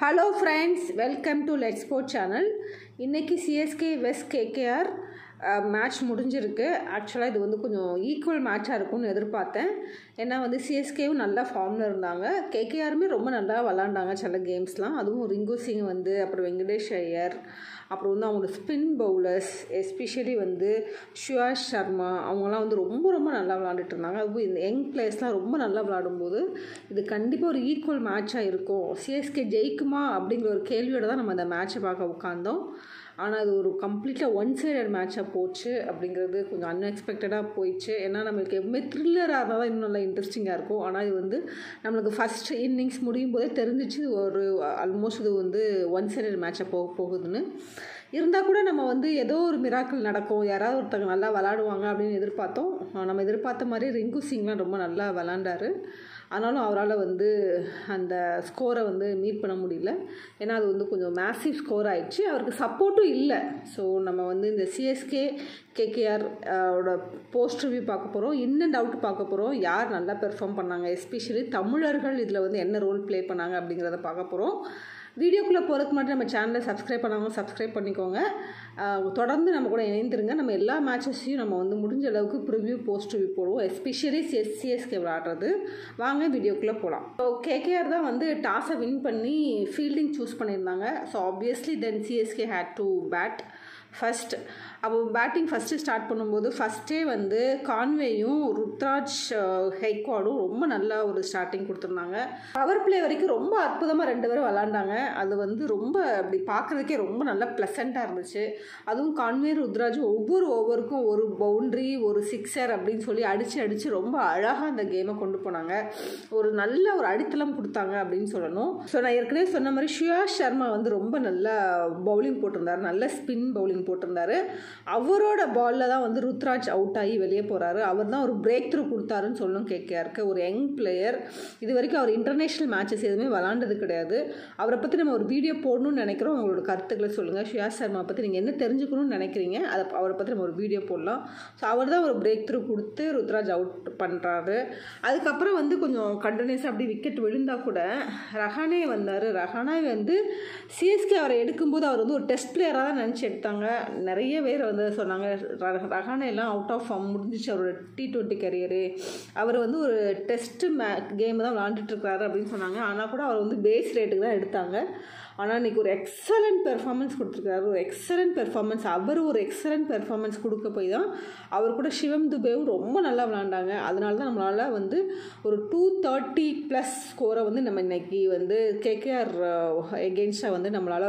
hello friends welcome to let's sport channel இன்றைக்கி CSK வெஸ்ட் KKR match முடிஞ்சிருக்கு ஆக்சுவலாக இது வந்து கொஞ்சம் ஈக்குவல் மேட்சாக இருக்கும்னு எதிர்பார்த்தேன் ஏன்னா வந்து சிஎஸ்கேவும் நல்லா ஃபார்மில் இருந்தாங்க கேகேஆருமே ரொம்ப நல்லா விளாண்டாங்க சில கேம்ஸ்லாம் அதுவும் ரிங்கு சிங் வந்து அப்புறம் வெங்கடேஷ் ஐயர் அப்புறம் வந்து அவங்களோட ஸ்பின் பவுலர்ஸ் எஸ்பெஷலி வந்து சுயாஷ் சர்மா அவங்களாம் வந்து ரொம்ப ரொம்ப நல்லா விளாண்டுட்டு இருந்தாங்க அதுவும் இந்த யங் பிளேயர்ஸ்லாம் ரொம்ப நல்லா விளாடும்போது இது கண்டிப்பாக ஒரு ஈக்குவல் மேட்சாக இருக்கும் சிஎஸ்கே ஜெயிக்குமா அப்படிங்கிற ஒரு கேள்வியோட தான் நம்ம அந்த மேட்ச்சை பார்க்க உட்காந்தோம் ஆனால் அது ஒரு கம்ப்ளீட்டாக ஒன் சைடட் மேட்சாக போச்சு அப்படிங்கிறது கொஞ்சம் அன்எக்ஸ்பெக்டடாக போயிடுச்சு ஏன்னா நம்மளுக்கு எப்பவுமே த்ரில்லராக இருந்தால் தான் இன்னும் நல்லா இன்ட்ரெஸ்டிங்காக இருக்கும் ஆனால் இது வந்து நம்மளுக்கு ஃபஸ்ட் இன்னிங்ஸ் முடியும் போதே தெரிஞ்சிச்சு இது ஒரு ஆல்மோஸ்ட் இது வந்து ஒன் சைடட் மேட்சாக போக போகுதுன்னு இருந்தால் கூட நம்ம வந்து ஏதோ ஒரு மிராக்கள் நடக்கும் யாராவது ஒருத்தங்க நல்லா விளாடுவாங்க அப்படின்னு எதிர்பார்த்தோம் நம்ம எதிர்பார்த்த மாதிரி ரிங்கு சிங்லாம் ரொம்ப நல்லா விளாண்டாரு ஆனாலும் அவரால் வந்து அந்த ஸ்கோரை வந்து மீட் பண்ண முடியல ஏன்னா அது வந்து கொஞ்சம் மேசிவ் ஸ்கோர் ஆயிடுச்சு அவருக்கு சப்போர்ட்டும் இல்லை ஸோ நம்ம வந்து இந்த சிஎஸ்கே கேகேஆர் ஓட போஸ்ட் ரிவ்யூ பார்க்க போகிறோம் இன் அண்ட் அவுட் பார்க்க போகிறோம் யார் நல்லா பெர்ஃபார்ம் பண்ணாங்க எஸ்பெஷலி தமிழர்கள் இதில் வந்து என்ன ரோல் ப்ளே பண்ணாங்க அப்படிங்கிறத பார்க்க போகிறோம் வீடியோக்குள்ளே போகிறதுக்கு மட்டும் நம்ம சேனலை சப்ஸ்கிரைப் பண்ணாங்க சப்ஸ்கிரைப் பண்ணிக்கோங்க தொடர்ந்து நம்ம கூட இணைந்துருங்க நம்ம எல்லா மேட்சஸையும் நம்ம வந்து முடிஞ்ச அளவுக்கு ப்ரிவ்யூ போஸ்ட் ரிவ்யூ போடுவோம் எஸ்பெஷலி சிஎஸ் சிஎஸ்கே விளாடுறது வாங்க வீடியோக்குள்ளே போகலாம் ஸோ கேகேஆர் தான் வந்து டாஸை வின் பண்ணி ஃபீல்டிங் சூஸ் பண்ணியிருந்தாங்க so obviously then CSK had to bat first அப்போ பேட்டிங் ஃபஸ்ட்டு ஸ்டார்ட் பண்ணும்போது ஃபஸ்ட்டே வந்து கான்வேயும் ருத்ராஜ் ஹெய்க்வாடும் ரொம்ப நல்லா ஒரு ஸ்டார்டிங் கொடுத்துருந்தாங்க பவர் பிளே வரைக்கும் ரொம்ப அற்புதமாக ரெண்டு பேரும் விளாண்டாங்க அது வந்து ரொம்ப அப்படி பார்க்குறதுக்கே ரொம்ப நல்லா ப்ளசண்ட்டாக இருந்துச்சு அதுவும் கான்வே ருத்ராஜ் ஒவ்வொரு ஓவருக்கும் ஒரு பவுண்ட்ரி ஒரு சிக்ஸர் அப்படின்னு சொல்லி அடித்து அடித்து ரொம்ப அழகாக அந்த கேமை கொண்டு போனாங்க ஒரு நல்ல ஒரு அடித்தளம் கொடுத்தாங்க அப்படின்னு சொல்லணும் ஸோ நான் ஏற்கனவே சொன்ன மாதிரி ஷுயா சர்மா வந்து ரொம்ப நல்லா பவுலிங் போட்டிருந்தார் நல்ல ஸ்பின் பவுலிங் போட்டிருந்தாரு அவரோட பாலில் தான் வந்து ருத்ராஜ் அவுட் ஆகி வெளியே போகிறாரு அவர் தான் ஒரு பிரேக் த்ரூ கொடுத்தாருன்னு சொல்லணும் கேட்காருக்கு ஒரு யங் பிளேயர் இது வரைக்கும் அவர் இன்டர்நேஷ்னல் மேட்சஸ் எதுவுமே விளாண்டது கிடையாது அவரை பற்றி நம்ம ஒரு வீடியோ போடணும்னு நினைக்கிறோம் உங்களோட கருத்துக்களை சொல்லுங்கள் ஷியா சர்மா பற்றி நீங்கள் என்ன தெரிஞ்சுக்கணும்னு நினைக்கிறீங்க அதை அவரை பற்றி நம்ம ஒரு வீடியோ போடலாம் ஸோ அவர் தான் ஒரு பிரேக் த்ரூ கொடுத்து ருத்ராஜ் அவுட் பண்ணுறாரு அதுக்கப்புறம் வந்து கொஞ்சம் கண்டினியூஸாக அப்படி விக்கெட் விழுந்தால் கூட ரஹானே வந்தார் ரஹானே வந்து சிஎஸ்கே அவரை எடுக்கும்போது அவர் வந்து ஒரு டெஸ்ட் பிளேயராக தான் நினச்சி எடுத்தாங்க நிறைய பேர் வந்து சொன்னாங்க ரஹானே எல்லாம் அவுட் ஆஃப் ஃபார்ம் முடிஞ்சிச்சு அவரோட டி ட்வெண்ட்டி கரியரு அவர் வந்து ஒரு டெஸ்ட்டு மே கேம் தான் விளாண்டுட்டு இருக்காரு அப்படின்னு சொன்னாங்க ஆனால் கூட அவர் வந்து பேஸ் ரேட்டுக்கு தான் எடுத்தாங்க ஆனால் இன்றைக்கி ஒரு எக்ஸலண்ட் பெர்ஃபார்மன்ஸ் கொடுத்துருக்காரு ஒரு எக்ஸலண்ட் பெர்ஃபார்மன்ஸ் அவர் ஒரு எக்ஸலண்ட் பெர்ஃபார்மன்ஸ் கொடுக்க போய் தான் அவர் கூட சிவம் துபேவும் ரொம்ப நல்லா விளாண்டாங்க அதனால தான் நம்மளால் வந்து ஒரு டூ தேர்ட்டி ப்ளஸ் ஸ்கோரை வந்து நம்ம இன்றைக்கி வந்து கேகேஆர் எகெயின்ஸ்டாக வந்து நம்மளால்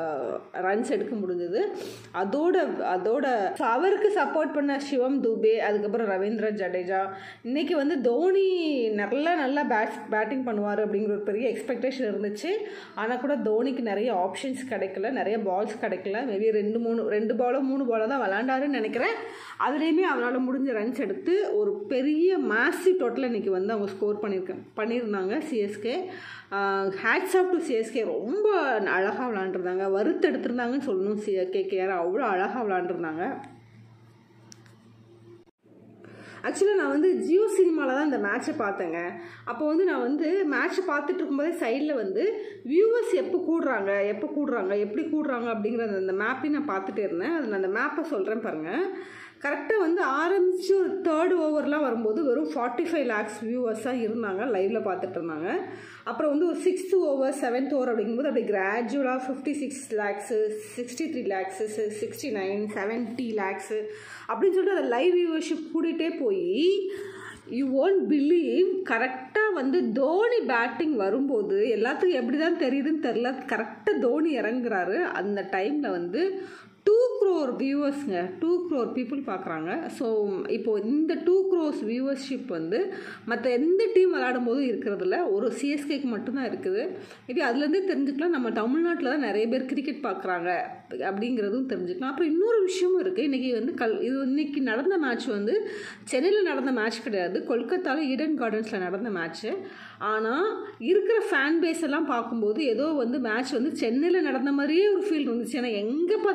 ரன்ஸ் எடுக்க முடிஞ்சது அதோட அதோட அவருக்கு சப்போர்ட் பண்ண சிவம் துபே அதுக்கப்புறம் ரவீந்திர ஜடேஜா இன்றைக்கி வந்து தோனி நல்லா நல்லா பேட் பேட்டிங் பண்ணுவார் அப்படிங்கிற ஒரு பெரிய எக்ஸ்பெக்டேஷன் இருந்துச்சு ஆனால் கூட தோனிக்கு நிறைய ஆப்ஷன்ஸ் கிடைக்கல நிறைய பால்ஸ் கிடைக்கல மேபி ரெண்டு மூணு ரெண்டு பாலோ மூணு பாலோ தான் விளாண்டாருன்னு நினைக்கிறேன் அதுலேயுமே அவரால் முடிஞ்ச ரன்ஸ் எடுத்து ஒரு பெரிய மேசிவ் டோட்டல் இன்றைக்கி வந்து அவங்க ஸ்கோர் பண்ணியிருக்கேன் பண்ணியிருந்தாங்க CSK hats off to CSK ரொம்ப அழகாக விளாண்டுருந்தாங்க வறுத்து எடுத்திருந்தாங்கன்னு சொல்லணும் சி கேகேஆர் அவ்வளோ அழகாக விளாண்டுருந்தாங்க ஆக்சுவலாக நான் வந்து ஜியோ சினிமாவில் தான் இந்த மேட்ச்சை பார்த்தேங்க அப்போ வந்து நான் வந்து மேட்ச்சை பார்த்துட்டு இருக்கும்போதே சைடில் வந்து வியூவர்ஸ் எப்போ கூடுறாங்க எப்போ கூடுறாங்க எப்படி கூடுறாங்க அப்படிங்கிற அந்த மேப்பையும் நான் பார்த்துட்டே இருந்தேன் அதில் அந்த மேப்பை சொல்கிறேன் பாருங்கள் கரெக்டாக வந்து ஆரம்பித்து ஒரு தேர்ட் ஓவர்லாம் வரும்போது வெறும் ஃபார்ட்டி ஃபைவ் லேக்ஸ் வியூவர்ஸாக இருந்தாங்க லைவில் பார்த்துட்டு இருந்தாங்க அப்புறம் வந்து ஒரு சிக்ஸ்த் ஓவர் செவன்த் ஓவர் அப்படிங்கும்போது அப்படி கிராஜுவலாக fifty six lakhs sixty three lakhs sixty nine seventy lakhs அப்படின்னு சொல்லிட்டு அந்த லைவ் வியூவர்ஷிப் கூட்டிகிட்டே போய் யூ ஓன்ட் பிலீவ் கரெக்டாக வந்து தோனி பேட்டிங் வரும்போது எல்லாத்துக்கும் எப்படி தான் தெரியுதுன்னு தெரில கரெக்டாக தோனி இறங்குறாரு அந்த டைமில் வந்து டூ க்ரோர் வியூவர்ஸுங்க டூ க்ரோர் பீப்புள் பார்க்குறாங்க ஸோ இப்போது இந்த டூ க்ரோஸ் வியூவர்ஷிப் வந்து மற்ற எந்த டீம் விளாடும் போதும் இருக்கிறதில்ல ஒரு சிஎஸ்கேக்கு மட்டும்தான் இருக்குது மேபி அதுலேருந்தே தெரிஞ்சுக்கலாம் நம்ம தமிழ்நாட்டில் தான் நிறைய பேர் கிரிக்கெட் பார்க்குறாங்க அப்படிங்கிறதும் தெரிஞ்சுக்கலாம் அப்புறம் இன்னொரு விஷயமும் இருக்குது இன்றைக்கி வந்து கல் இது இன்றைக்கி நடந்த மேட்ச் வந்து சென்னையில் நடந்த மேட்ச் கிடையாது கொல்கத்தாவில் ஈடன் கார்டன்ஸில் நடந்த மேட்ச்சு ஆனால் இருக்கிற ஃபேன் பேஸ் எல்லாம் பார்க்கும்போது ஏதோ வந்து மேட்ச் வந்து சென்னையில் நடந்த மாதிரியே ஒரு ஃபீல் இருந்துச்சு ஏன்னா எங்கே பார்த்தாலும்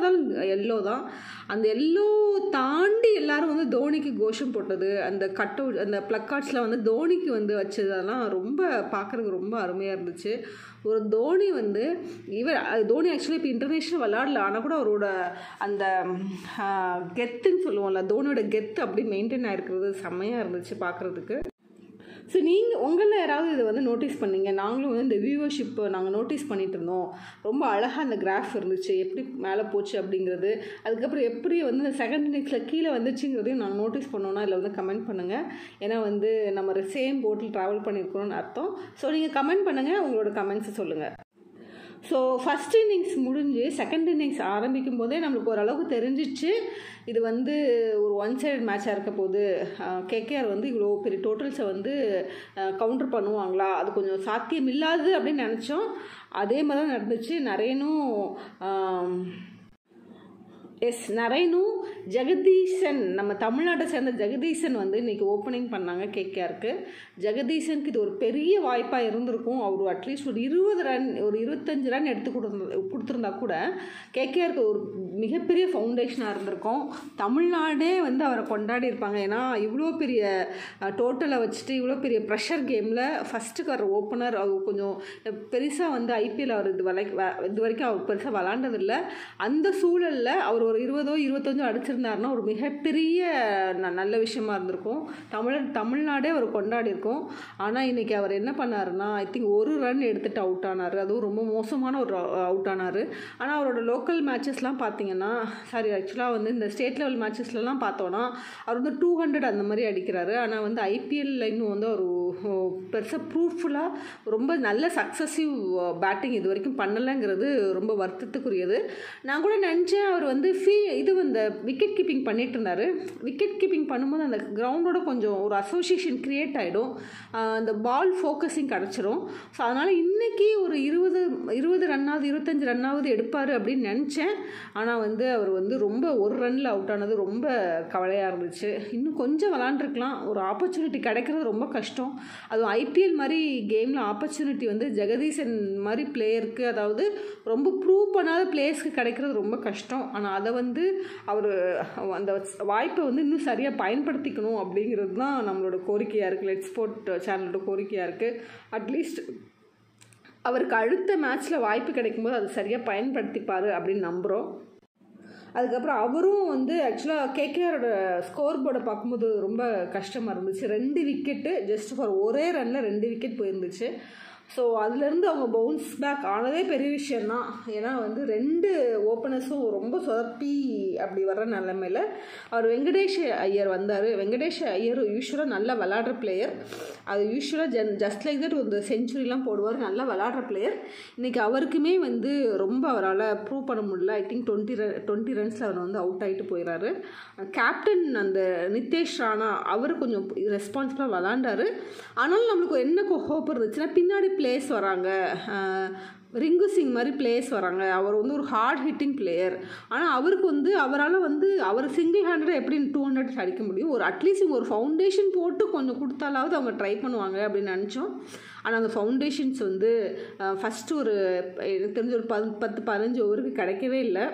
எல்லோ தான் அந்த எல்லோ தாண்டி எல்லாரும் வந்து தோனிக்கு கோஷம் போட்டது அந்த கட் அவுட் அந்த ப்ளக்கார்ட்ஸில் வந்து தோனிக்கு வந்து வச்சதெல்லாம் ரொம்ப பார்க்குறதுக்கு ரொம்ப அருமையாக இருந்துச்சு ஒரு தோனி வந்து இவர் அது தோனி ஆக்சுவலி இப்போ இன்டர்நேஷ்னல் விளாடல ஆனால் கூட அவரோட அந்த கெத்துன்னு சொல்லுவோம்ல தோனியோட கெத்து அப்படி மெயின்டைன் ஆகிருக்கிறது செம்மையாக இருந்துச்சு பார்க்குறதுக்கு ஸோ நீங்கள் உங்களில் யாராவது இதை வந்து நோட்டீஸ் பண்ணீங்க நாங்களும் வந்து இந்த வியூவர்ஷிப் நாங்கள் நோட்டீஸ் பண்ணிட்டு இருந்தோம் ரொம்ப அழகாக அந்த கிராஃப் இருந்துச்சு எப்படி மேலே போச்சு அப்படிங்கிறது அதுக்கப்புறம் எப்படி வந்து இந்த செகண்ட் இன்னிங்ஸில் கீழே வந்துச்சுங்கிறதையும் நாங்கள் நோட்டீஸ் பண்ணோன்னா இதில் வந்து கமெண்ட் பண்ணுங்கள் ஏன்னா வந்து நம்ம சேம் போட்டில் ட்ராவல் பண்ணியிருக்கிறோம்னு அர்த்தம் ஸோ நீங்கள் கமெண்ட் பண்ணுங்கள் உங்களோட கமெண்ட்ஸை சொல்லுங்கள் ஸோ ஃபஸ்ட் இன்னிங்ஸ் முடிஞ்சு செகண்ட் இன்னிங்ஸ் ஆரம்பிக்கும் போதே நம்மளுக்கு ஓரளவுக்கு தெரிஞ்சிச்சு இது வந்து ஒரு ஒன் சைடு மேட்சாக இருக்க போது கேகேஆர் வந்து இவ்வளோ பெரிய டோட்டல்ஸை வந்து கவுண்டர் பண்ணுவாங்களா அது கொஞ்சம் சாத்தியம் இல்லாது அப்படின்னு நினச்சோம் அதே மாதிரி தான் நடந்துச்சு நிறையனும் எஸ் நரேனும் ஜெகதீசன் நம்ம தமிழ்நாட்டை சேர்ந்த ஜெகதீசன் வந்து இன்றைக்கி ஓப்பனிங் பண்ணாங்க கேகேஆருக்கு ஜெகதீசனுக்கு இது ஒரு பெரிய வாய்ப்பாக இருந்திருக்கும் அவர் அட்லீஸ்ட் ஒரு இருபது ரன் ஒரு இருபத்தஞ்சு ரன் எடுத்து கொடுத்து கொடுத்துருந்தா கூட கேகேஆருக்கு ஒரு மிகப்பெரிய ஃபவுண்டேஷனாக இருந்திருக்கும் தமிழ்நாடே வந்து அவரை கொண்டாடி இருப்பாங்க ஏன்னா இவ்வளோ பெரிய டோட்டலை வச்சுட்டு இவ்வளோ பெரிய ப்ரெஷர் கேமில் ஃபஸ்ட்டுக்கு வர ஓப்பனர் அவர் கொஞ்சம் பெருசாக வந்து ஐபிஎல் அவர் இது வரை இது வரைக்கும் அவர் பெருசாக விளாண்டதில்லை அந்த சூழலில் அவர் ஒரு இருபதோ இருபத்தஞ்சோ அடிச்சிருந்தாருன்னா ஒரு மிகப்பெரிய நல்ல விஷயமா இருந்திருக்கும் தமிழ் தமிழ்நாடே அவர் கொண்டாடி இருக்கும் ஆனால் இன்றைக்கி அவர் என்ன பண்ணாருன்னா ஐ திங்க் ஒரு ரன் எடுத்துகிட்டு அவுட் ஆனார் அதுவும் ரொம்ப மோசமான ஒரு அவுட் ஆனார் ஆனால் அவரோட லோக்கல் மேட்சஸ்லாம் பார்த்தீங்கன்னா சாரி ஆக்சுவலாக வந்து இந்த ஸ்டேட் லெவல் மேட்சஸ்லலாம் பார்த்தோன்னா அவர் வந்து டூ ஹண்ட்ரட் அந்த மாதிரி அடிக்கிறாரு ஆனால் வந்து ஐபிஎல்ல இன்னும் வந்து ஒரு பெருசாக ப்ரூஃபுல்லாக ரொம்ப நல்ல சக்ஸஸிவ் பேட்டிங் இது வரைக்கும் பண்ணலைங்கிறது ரொம்ப வருத்தத்துக்குரியது நான் கூட நினச்சேன் அவர் வந்து ஃபீ இது வந்து விக்கெட் கீப்பிங் பண்ணிட்டு இருந்தார் விக்கெட் கீப்பிங் பண்ணும்போது அந்த கிரவுண்டோட கொஞ்சம் ஒரு அசோசியேஷன் க்ரியேட் ஆகிடும் அந்த பால் ஃபோக்கஸிங் கிடச்சிரும் ஸோ அதனால் இன்றைக்கி ஒரு இருபது இருபது ரன்னாவது இருபத்தஞ்சி ரன்னாவது எடுப்பார் அப்படின்னு நினச்சேன் ஆனால் வந்து அவர் வந்து ரொம்ப ஒரு ரன்னில் அவுட் ஆனது ரொம்ப கவலையாக இருந்துச்சு இன்னும் கொஞ்சம் விளாண்டுருக்கலாம் ஒரு ஆப்பர்ச்சுனிட்டி கிடைக்கிறது ரொம்ப கஷ்டம் அதுவும் ஐபிஎல் மாதிரி கேமில் ஆப்பர்ச்சுனிட்டி வந்து ஜெகதீசன் மாதிரி பிளேயருக்கு அதாவது ரொம்ப ப்ரூவ் பண்ணாத பிளேயர்ஸ்க்கு கிடைக்கிறது ரொம்ப கஷ்டம் ஆனால் அதை வந்து அவர் அந்த வாய்ப்பை வந்து இன்னும் சரியாக பயன்படுத்திக்கணும் அப்படிங்கிறது தான் நம்மளோட கோரிக்கையாக இருக்குது லெட் ஸ்போர்ட் சேனலோட கோரிக்கையாக இருக்குது அட்லீஸ்ட் அவருக்கு அடுத்த மேட்ச்சில் வாய்ப்பு கிடைக்கும்போது அது சரியாக பயன்படுத்திப்பார் அப்படின்னு நம்புகிறோம் அதுக்கப்புறம் அவரும் வந்து ஆக்சுவலாக கேகேஆரோட ஸ்கோர் போர்டை பார்க்கும்போது ரொம்ப கஷ்டமாக இருந்துச்சு ரெண்டு விக்கெட்டு ஜஸ்ட் ஃபார் ஒரே ரனில் ரெண்டு விக்கெட் போயிருந்துச்சு ஸோ அதுலேருந்து அவங்க பவுன்ஸ் பேக் ஆனதே பெரிய விஷயந்தான் ஏன்னா வந்து ரெண்டு ஓப்பனர்ஸும் ரொம்ப சொதப்பி அப்படி வர்ற நிலமையில் அவர் வெங்கடேஷ் ஐயர் வந்தார் வெங்கடேஷ் ஐயர் யூஸ்வலாக நல்லா விளாடுற பிளேயர் அது யூஸ்வலாக ஜன் ஜஸ்ட் லைக் தட் ஒரு செஞ்சுரிலாம் போடுவார் நல்லா விளாடுற பிளேயர் இன்றைக்கி அவருக்குமே வந்து ரொம்ப அவரால் ப்ரூவ் பண்ண முடியல I think twenty run twenty ரன்ஸில் அவர் வந்து அவுட் ஆகிட்டு போயிடறாரு கேப்டன் அந்த நித்தேஷ் ராணா அவர் கொஞ்சம் ரெஸ்பான்சிபிளாக விளாண்டாரு ஆனாலும் நம்மளுக்கு என்ன ஹோப் இருந்துச்சுன்னா பின்னாடி பிளேஸ் வராங்க ரிங்கு சிங் மாதிரி பிளேயர்ஸ் வராங்க அவர் வந்து ஒரு ஹார்ட் ஹிட்டிங் பிளேயர் ஆனால் அவருக்கு வந்து அவரால் வந்து அவர் சிங்கிள் ஹேண்டடாக எப்படி டூ ஹண்ட்ரட் அடிக்க முடியும் ஒரு அட்லீஸ்ட் ஒரு ஃபவுண்டேஷன் போட்டு கொஞ்சம் கொடுத்தாலாவது அவங்க ட்ரை பண்ணுவாங்க அப்படின்னு நினச்சோம் ஆனால் அந்த ஃபவுண்டேஷன்ஸ் வந்து ஃபஸ்ட்டு ஒரு எனக்கு தெரிஞ்ச ஒரு பத்து பத்து பதினஞ்சு ஓவருக்கு கிடைக்கவே இல்லை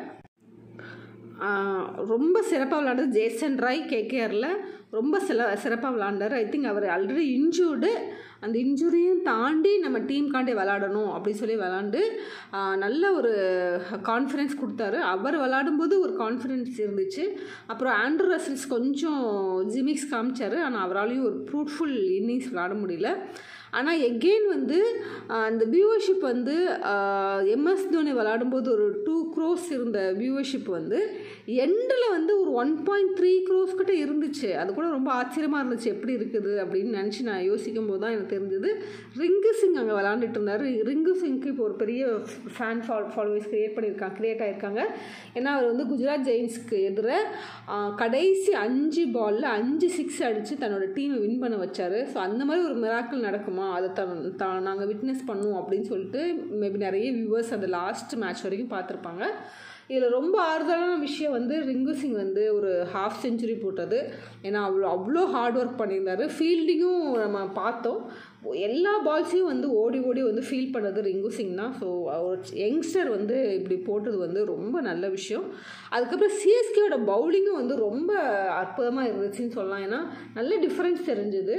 ரொம்ப சிறப்பாக விளாண்டது ஜேசன் ராய் கேகேஆரில் ரொம்ப சில சிறப்பாக விளாண்டார் ஐ திங்க் அவர் ஆல்ரெடி இன்ஜூர்டு அந்த இன்ஜுரியும் தாண்டி நம்ம டீம்காண்டே விளாடணும் அப்படின்னு சொல்லி விளாண்டு நல்ல ஒரு கான்ஃபிடென்ஸ் கொடுத்தாரு அவர் விளாடும்போது ஒரு கான்ஃபிடென்ஸ் இருந்துச்சு அப்புறம் ஆண்ட்ரூ ரசல்ஸ் கொஞ்சம் ஜிமிக்ஸ் காமிச்சார் ஆனால் அவராலையும் ஒரு ஃப்ரூட்ஃபுல் இன்னிங்ஸ் விளாட முடியல ஆனால் எகெயின் வந்து அந்த வியூவர்ஷிப் வந்து எம்எஸ் தோனி விளாடும்போது ஒரு டூ க்ரோஸ் இருந்த வியூவர்ஷிப் வந்து எண்டில் வந்து ஒரு ஒன் பாயிண்ட் த்ரீ க்ரோஸ் கிட்ட இருந்துச்சு அது கூட ரொம்ப ஆச்சரியமாக இருந்துச்சு எப்படி இருக்குது அப்படின்னு நினச்சி நான் யோசிக்கும் போது தான் எனக்கு தெரிஞ்சது ரிங்கு சிங் அங்கே விளாண்டுட்டு இருந்தார் ரிங்கு சிங்க்கு இப்போ ஒரு பெரிய ஃபேன் ஃபால் ஃபாலோவர்ஸ் க்ரியேட் பண்ணியிருக்காங்க க்ரியேட் ஆகிருக்காங்க ஏன்னா அவர் வந்து குஜராத் ஜெயின்ஸ்க்கு எதிர கடைசி அஞ்சு பாலில் அஞ்சு சிக்ஸ் அடித்து தன்னோட டீமை வின் பண்ண வச்சார் ஸோ அந்த மாதிரி ஒரு மிராக்கள் நடக்குமா அதை த நாங்கள் விட்னஸ் பண்ணுவோம் அப்படின்னு சொல்லிட்டு மேபி நிறைய வியூவர்ஸ் அந்த லாஸ்ட் மேட்ச் வரைக்கும் பார்த்துருப்பாங்க இதில் ரொம்ப ஆறுதலான விஷயம் வந்து ரிங்கு சிங் வந்து ஒரு ஹாஃப் செஞ்சுரி போட்டது ஏன்னா அவ்வளோ அவ்வளோ ஹார்ட் ஒர்க் பண்ணியிருந்தாரு ஃபீல்டிங்கும் நம்ம பார்த்தோம் எல்லா பால்ஸையும் வந்து ஓடி ஓடி வந்து ஃபீல் பண்ணது ரிங்கு சிங் தான் ஸோ ஒரு யங்ஸ்டர் வந்து இப்படி போட்டது வந்து ரொம்ப நல்ல விஷயம் அதுக்கப்புறம் சிஎஸ்கேயோட பவுலிங்கும் வந்து ரொம்ப அற்புதமாக இருந்துச்சுன்னு சொல்லலாம் ஏன்னா நல்ல டிஃப்ரென்ஸ் தெரிஞ்சுது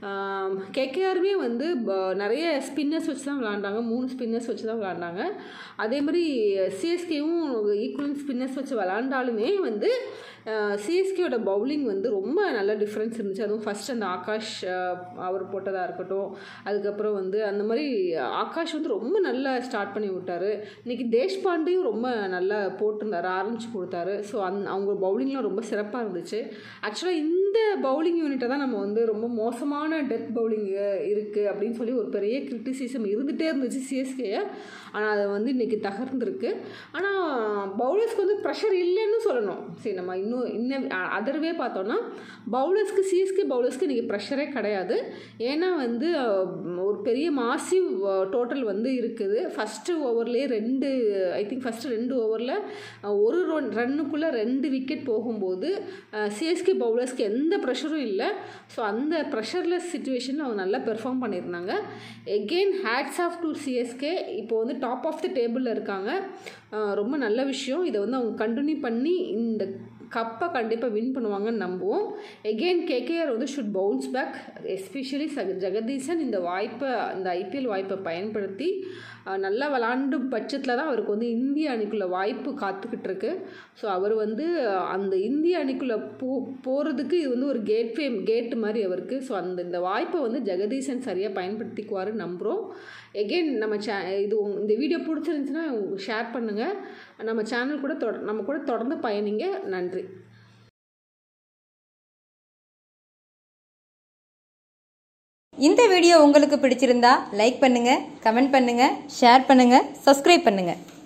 கேகேஆருமே வந்து நிறைய ஸ்பின்னர்ஸ் வச்சு தான் விளாண்டாங்க மூணு ஸ்பின்னர்ஸ் வச்சு தான் விளாண்டாங்க அதே மாதிரி சிஎஸ்கேவும் ஈக்குவலன் ஸ்பின்னர்ஸ் வச்சு விளாண்டாலுமே வந்து சிஎஸ்கேயோட பவுலிங் வந்து ரொம்ப நல்ல டிஃப்ரென்ஸ் இருந்துச்சு அதுவும் ஃபஸ்ட் அந்த ஆகாஷ் அவர் போட்டதாக இருக்கட்டும் அதுக்கப்புறம் வந்து அந்த மாதிரி ஆகாஷ் வந்து ரொம்ப நல்லா ஸ்டார்ட் பண்ணி விட்டார் இன்றைக்கி தேஷ்பாண்டேயும் ரொம்ப நல்லா போட்டிருந்தார் ஆரம்பிச்சு கொடுத்தாரு ஸோ அந் அவங்க பவுலிங்லாம் ரொம்ப சிறப்பாக இருந்துச்சு ஆக்சுவலாக இந்த பவுலிங் யூனிட்டை தான் நம்ம வந்து ரொம்ப மோசமான டெத் பவுலிங் இருக்குது அப்படின்னு சொல்லி ஒரு பெரிய கிரிட்டிசிசம் இருந்துகிட்டே இருந்துச்சு சிஎஸ்கேயை ஆனால் அதை வந்து இன்றைக்கி தகர்ந்துருக்கு ஆனால் பவுலர்ஸ்க்கு வந்து ப்ரெஷர் இல்லைன்னு சொல்லணும் சரி நம்ம இன்னும் இன்னும் அதர்வே பார்த்தோன்னா பவுலர்ஸ்க்கு சிஎஸ்கே பவுலர்ஸ்க்கு இன்றைக்கி ப்ரெஷரே கிடையாது ஏன்னா வந்து ஒரு பெரிய மாசிவ் டோட்டல் வந்து இருக்குது ஃபஸ்ட்டு ஓவர்லேயே ரெண்டு ஐ திங்க் ஃபஸ்ட்டு ரெண்டு ஓவரில் ஒரு ரன் ரன்னுக்குள்ளே ரெண்டு விக்கெட் போகும்போது சிஎஸ்கே பவுலர்ஸ்க்கு எந்த ப்ரெஷரும் இல்லை ஸோ அந்த ப்ரெஷர்லெஸ் சுச்சுவேஷனில் அவங்க நல்லா பெர்ஃபார்ம் பண்ணியிருந்தாங்க again hats off to CSK இப்போ வந்து டாப் ஆஃப் த டேபிளில் இருக்காங்க ரொம்ப நல்ல விஷயம் இதை வந்து அவங்க கண்டினியூ பண்ணி இந்த கப்பை கண்டிப்பாக வின் பண்ணுவாங்கன்னு நம்புவோம் எகெயின் கேகேஆர் வந்து ஷுட் பவுன்ஸ் பேக் எஸ்பெஷலி சக ஜெகதீசன் இந்த வாய்ப்பை இந்த ஐபிஎல் வாய்ப்பை பயன்படுத்தி நல்லா விளாண்டு பட்சத்தில் தான் அவருக்கு வந்து இந்திய அணிக்குள்ளே வாய்ப்பு காத்துக்கிட்டு இருக்கு ஸோ அவர் வந்து அந்த இந்திய அணிக்குள்ளே போ போகிறதுக்கு இது வந்து ஒரு கேட்வே கேட்டு மாதிரி அவருக்கு ஸோ அந்த இந்த வாய்ப்பை வந்து ஜெகதீசன் சரியாக பயன்படுத்திக்குவாருன்னு நம்புகிறோம் எகெயின் நம்ம சே இது இந்த வீடியோ பிடிச்சிருந்துச்சுன்னா ஷேர் பண்ணுங்கள் நம்ம சேனல் கூட தொட நம்ம கூட தொடர்ந்து பயணிங்க நன்றி இந்த வீடியோ உங்களுக்கு பிடிச்சிருந்தா லைக் பண்ணுங்க கமெண்ட் பண்ணுங்க ஷேர் பண்ணுங்க சப்ஸ்கிரைப் பண்ணுங்க